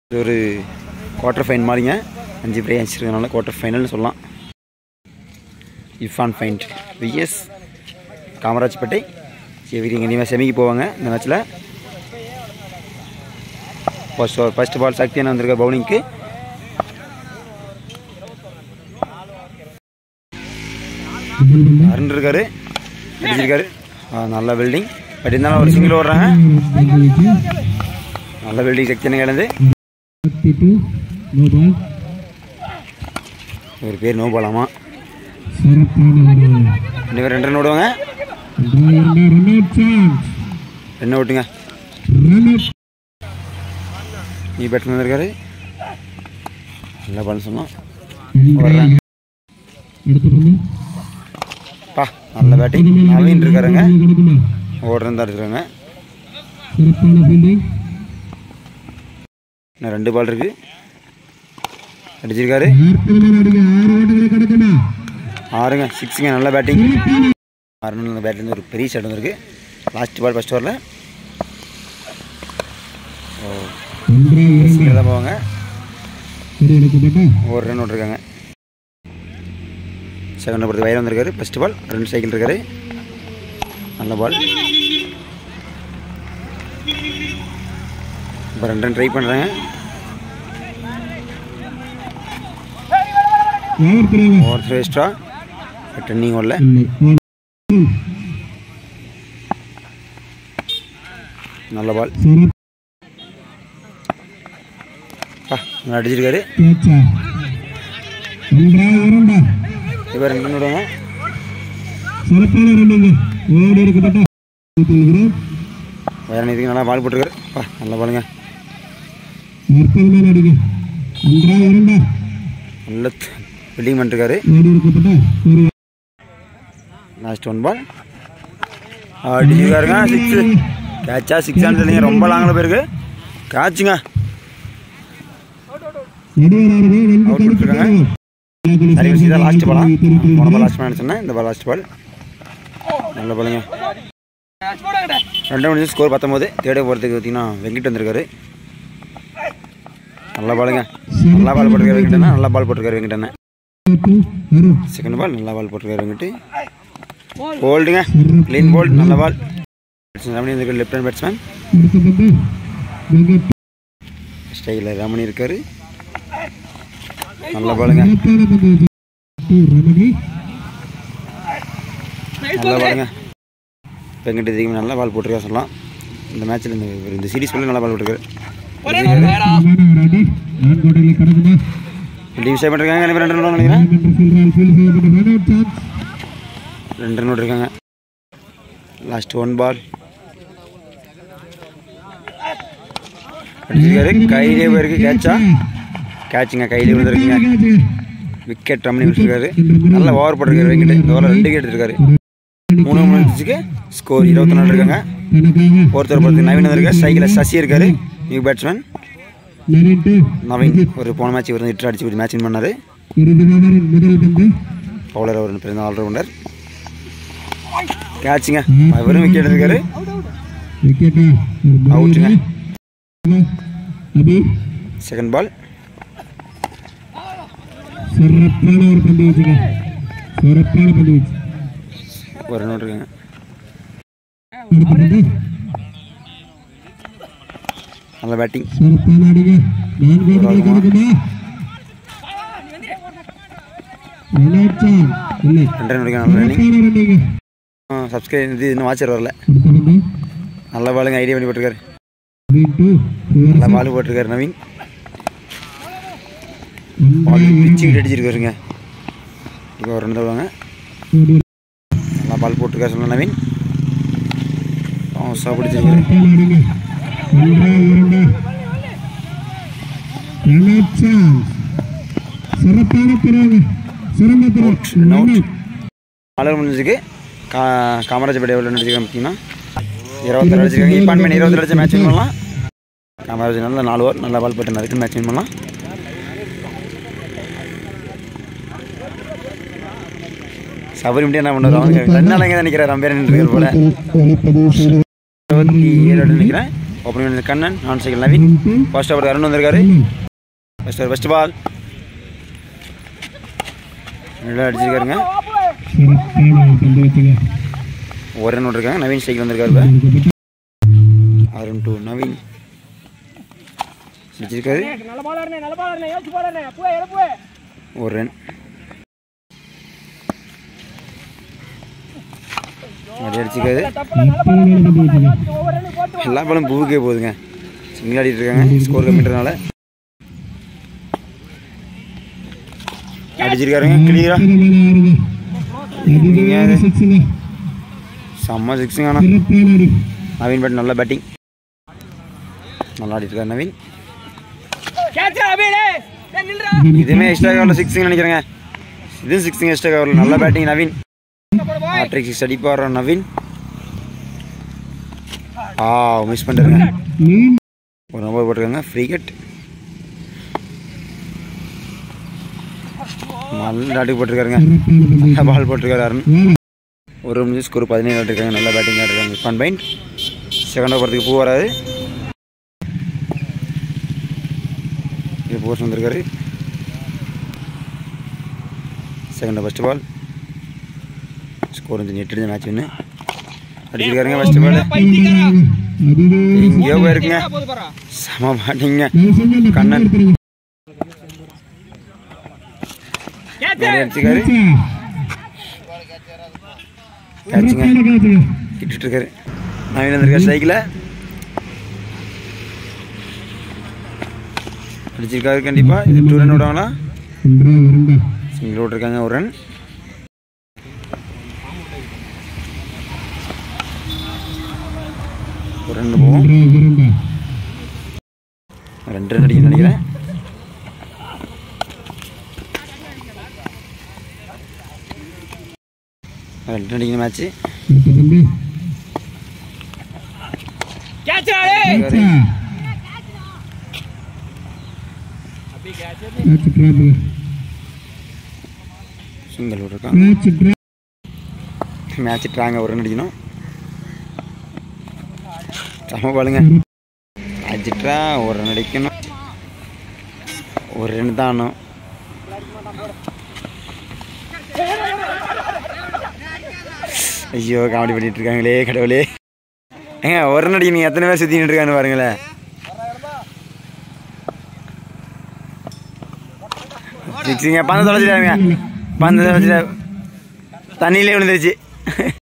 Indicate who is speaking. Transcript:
Speaker 1: இது ஒரு quarter fine மாதிரிங்க அஞ்சு பிளே அடிச்சிருக்கனால குவார்ட்டர் ஃபைனல்னு சொல்லலாம் இஃபான் ஃபைண்ட் விஎஸ் காமராஜ்பேட்டை இவங்க இனிமேல் செமிக்கு போவாங்க இந்த மேட்ச்சில் ஃபர்ஸ்ட் ஓவர் ஃபர்ஸ்ட் பால் சக்தியான வந்திருக்க பவுலிங்க்கு அருண் இருக்காரு அடிச்சிருக்காரு ஆ, நல்ல பில்டிங் பட் இருந்தாலும் ஒரு சிங்கிள் ஓடுறாங்க நல்ல பில்டிங் சக்தியான கிடந்து ஒரு பேர் நோ போலாமா ரெண்டு பேர் ரெண்டு ரன் ஓடுவாங்க ரெண்டு ஓட்டுங்க நீ பேட்ஸ்மேன் வந்திருக்காரு நல்லா பண்ண சொன்னோம் பா நல்ல பேட்டிங் நவீன் இருக்காருங்க ஓடுறன் தான் இருக்காங்க இன்னும் ரெண்டு பால் இருக்கு அடிச்சிருக்காரு ஆறுங்க சிக்ஸுங்க நல்ல பேட்டிங் ஆறு நல்ல பேட்டிங் ஒரு பெரிய ஷாட் வந்திருக்கு லாஸ்ட் பால் ஃபஸ்ட் ஓவரில் ஓ சிங்கிள் தான் போவாங்க ஒரு ரன் விட்ருக்காங்க செகண்ட் பொறுத்து வயர் வந்திருக்காரு ஃபஸ்ட் பால் ரெண்டு சைக்கிள் இருக்காரு நல்ல பால் இப்போ ரெண்டு ரன் ட்ரை பண்ணுறாங்க ஓவர் வேஸ்டா டென்னிங் ஓடல நல்ல பால் பா நல்லா அடிச்சிருக்காரு இப்போ ரெண்டு ரன் விடுவாங்க வேற இதுக்கு நல்லா பால் போட்டிருக்காரு பா நல்ல பாலுங்க நல்ல பில்டிங் பண்ணிருக்காரு லாஸ்ட் ஒன் பால் அடிச்சிருக்காருங்க சிக்ஸ் கேட்சா சிக்ஸான்னு சொல்லிங்க ரொம்ப லாங்கில் போயிருக்கு கேட்சுங்க அவுட் கொடுத்துருக்காங்க சரி வச்சு தான் லாஸ்ட் பாலா போன பால் லாஸ்ட் பால் சொன்னேன் இந்த பால் லாஸ்ட் பால் நல்ல பாலுங்க ரெண்டு மணி ஸ்கோர் பத்தொம்போது தேர்ட் போகிறதுக்கு பார்த்தீங்கன்னா வெங்கிட் வந்திருக்காரு நல்ல பாலுங்க நல்லா பால் போட்டிருக்காரு வெங்கிட்டண்ணா நல்லா பால் போட்டிருக்காரு வெங்கிட்டண்ணா செகண்ட் பால் நல்லா பால் போட்டிருக்காரு வெங்கிட்டு போல்டுங்க க்ளீன் போல்ட் நல்ல பால் ரமணி இருக்காரு லெஃப்ட் ஹேண்ட் பேட்ஸ்மேன் ஸ்டைலில் ரமணி இருக்காரு நல்ல பாலுங்க நல்ல பாலுங்க வெங்கட் இதுக்கு நல்ல பால் போட்டிருக்கா சொல்லலாம் இந்த மேட்ச்சில் இந்த இந்த சீரிஸ் ஃபுல்லாக நல்ல பால் போட்டிருக்காரு டீம் சேவ் பண்ணிருக்காங்க ரெண்டு ரெண்டு ரன் நினைக்கிறேன் ரெண்டு ரன் இருக்காங்க லாஸ்ட் ஒன் பால் அடிச்சிருக்காரு கையிலே போயிருக்கு கேட்சா கேட்சுங்க கையிலே விழுந்துருக்குங்க விக்கெட் ரமணி விட்டுருக்காரு நல்ல ஓவர் போட்டிருக்காரு வெங்கட் இந்த ஓவர் ரெண்டு விக்கெட் எடுத்திருக்காரு மூணு முடிஞ்சுக்கு ஸ்கோர் இருபத்தி நாலு இருக்காங்க ஒருத்தர் பொறுத்து நவீன் வந்திருக்காரு சைக்கிளில் சசி இருக்காரு நியூ பேட்ஸ்மேன் நவீன் ஒரு போன மேட்ச் இவர் இட்டு அடிச்சு ஒரு மேட்ச் வின் பண்ணாரு பவுலர் அவர் பிறந்த ஆல்ரவுண்டர் கேட்சுங்க வெறும் விக்கெட் எடுத்திருக்காரு அவுட்டுங்க செகண்ட் பால்
Speaker 2: சிறப்பான ஒரு பந்து வச்சுங்க சிறப்பான பந்து வச்சு
Speaker 1: ஒரு ரன் இருக்காங்க
Speaker 2: அடுத்த பந்து
Speaker 1: நல்ல பேட்டிங்
Speaker 2: சிறப்பான அடிங்க நான்கு ஓட்டங்கள் கிடைக்குமா ரெண்டாயிரத்தி இல்லை
Speaker 1: ரெண்டு ரன் இருக்காங்க நல்ல ரன்னிங்
Speaker 2: சிறப்பான ரன்னிங்க
Speaker 1: சப்ஸ்கிரைப் இது இன்னும் வாட்சர் வரல
Speaker 2: அடுத்த பந்து
Speaker 1: நல்ல பாலுங்க ஐடியா பண்ணி போட்டிருக்காரு
Speaker 2: இன்ட்டு
Speaker 1: நல்ல பால் போட்டிருக்காரு நவீன் பால் பிச்சு அடிச்சிருக்காருங்க இப்போ ஒரு ரன் தருவாங்க நல்லா பால் போட்டிருக்காரு சொன்ன நவீன் அவன் பிடிச்சிருக்காரு
Speaker 2: சிறப்பான அடிங்க ஒன்றா இரண்டா ரெண்டாயிரத்தி சிறப்பான திறவுங்க சிறந்த திறவு
Speaker 1: அவுட் நாலு முடிஞ்சுக்கு கா காமராஜபடி எவ்வளோ அடிச்சிருக்காங்க பார்த்தீங்கன்னா இருபத்தாறு அடிச்சிருக்காங்க இப்போ பண்ணி இருபத்தாறு அடிச்ச மேட்ச் வின் பண்ணலாம் காமராஜ் நல்ல நாலு ஓவர் நல்ல பால் போட்டு அதுக்கு மேட்ச் வின் பண்ணலாம் சபரி மட்டும் என்ன பண்ணுறாங்க ரெண்டு நாள் எங்கே நிற்கிறார் அம்பேர் நின்றுருக்கார் போல
Speaker 2: ஒளிப்பதிவு செய்து
Speaker 1: இருபத்தி ஏழு நினைக்கிறேன் ஓப்பனிங் வந்து கண்ணன் நான் cycle Naveen first over Arun வந்திருக்காரு ஃபர்ஸ்ட் ஓவர் ஃபர்ஸ்ட் பால் நல்லா அடிச்சிருக்காருங்க
Speaker 2: சிறப்பான ஒரு பந்து வச்சுங்க
Speaker 1: ஒரு ரன் விட்டுருக்காங்க நவீன் சைக்கிள் வந்திருக்காரு இப்ப.
Speaker 2: கொடுக்கப்பட்ட
Speaker 1: அருண் டூ நவீன் அடிச்சிருக்காரு
Speaker 3: நல்ல பால் ஆடுனே நல்ல பால் ஆடுனே யோசிச்சு பால் ஆடுனே போய் எடு போய்
Speaker 1: ஒரு ரன் அடி அடிச்சிருக்காரு
Speaker 3: தப்புல நல்ல பால் ஆடுனே நல்ல பால் ஆடுனே. யோசிச்சு ஒவ்வொரு ரன்னு போட்டு
Speaker 1: எல்லா பாலும் பூவுக்கே போகுதுங்க சிங்கிள் ஆடிட்டு இருக்காங்க ஸ்கோர் கம்மின்றனால அடிச்சிருக்காருங்க கிளியரா
Speaker 2: அதிகமான
Speaker 1: நீங்க-
Speaker 2: சிக்ஸுங்க
Speaker 1: செம்ம சிக்ஸுங்க ஆனால்
Speaker 2: சிறப்பான அடி
Speaker 1: நவீன் பட் நல்ல பேட்டிங் நல்லா ஆடிட்டு இருக்காரு நவீன்
Speaker 3: கேட்ச் அபிலே டேய் நில்றா
Speaker 1: இதுவுமே எக்ஸ்ட்ரா கவரில் சிக்ஸுங்க நினைக்கிறேங்க இதுவும் சிக்ஸுங்க எக்ஸ்ட்ரா கவரில் நல்ல பேட்டிங் நவீன் ஆட்ரிக் சிக்ஸ் அடிப்பார் நவீன் ஆ மிஸ் பண்ணிருங்க
Speaker 2: மீன்
Speaker 1: ஒரு நம்பர் போட்டிருக்காங்க ஃப்ரீ கட் நல்ல நாட்டுக்கு போட்டிருக்காருங்க
Speaker 2: சிறப்பான பந்து
Speaker 1: நல்ல பால் போட்டிருக்காரு அருண்
Speaker 2: வேலை
Speaker 1: ஒரு நிமிஷம் ஸ்கோர் பதினேழு ஆட்டிருக்காங்க நல்ல பேட்டிங் ஆட்டிருக்காங்க ஃபன் பாயிண்ட் செகண்ட் ஓவரத்துக்கு பூ வராது இது போஸ்ட் வந்திருக்காரு செகண்ட் ஃபஸ்ட் பால் ஸ்கோர் வந்து எட்டு அடிச்ச மேட்ச் ஒன்று அடிச்சிருக்காருங்க ஃபஸ்ட் பால்
Speaker 2: அதுவே
Speaker 1: எங்கேயோ போயிருக்குங்க
Speaker 3: போது பாரா
Speaker 1: செம பாட்டிங்க
Speaker 2: தயவு செஞ்சு அந்த
Speaker 1: கண்ணன்.
Speaker 2: பந்து எடுத்துருங்க.
Speaker 3: கேட்ச்
Speaker 1: நிறைய அடிச்சிருக்காரு கேட்சுங்க
Speaker 2: சிறப்பான கேட்சுங்க.
Speaker 1: இட்டுட்டு இருக்காரு நவீன் வந்திருக்காரு ஸ்ட்ரைக்கில் அடிச்சிருக்காரு கண்டிப்பாக இது டூ ரன் விடுவாங்களா
Speaker 2: ஒன்றா இரண்டா
Speaker 1: சிங்கிள் விட்ருக்காங்க ஒரு ரன் ஒரு ரன் போகும்
Speaker 2: ஒன்றா இரண்டா
Speaker 1: ரெண்டு ரன் அடிக்கணும்னு நினைக்கிறேன் ரெண்டு ரன் அடிக்கணும் மேட்ச்சு
Speaker 2: அடுத்த பந்து
Speaker 3: கேட்ச் ஆடு
Speaker 2: கேட்சா கேட்ச் டிராப்புங்க
Speaker 1: சிங்கிள் விட்ருக்காங்க
Speaker 2: கேட்ச் டிராப்
Speaker 1: மேட்ச் ட்ராங்க ஒரு ரன் அடிக்கணும் சம பாலுங்க அடிச்சிட்டா ஒரு ரன் அடிக்கணும் ஒரு ரன் தான் ஆனும் ஐயோ காமெடி பண்ணிட்டு இருக்காங்களே கடவுளே ஏங்க ஒரு ரன் அடிக்க நீங்க எத்தனை பேர் சுத்திட்டு இருக்கான்னு பாருங்களேன் சிக்ஸிங்க பந்து தொலைச்சிட்டாருங்க பந்து தொலைச்சிட்டாரு தண்ணியிலே விழுந்துருச்சு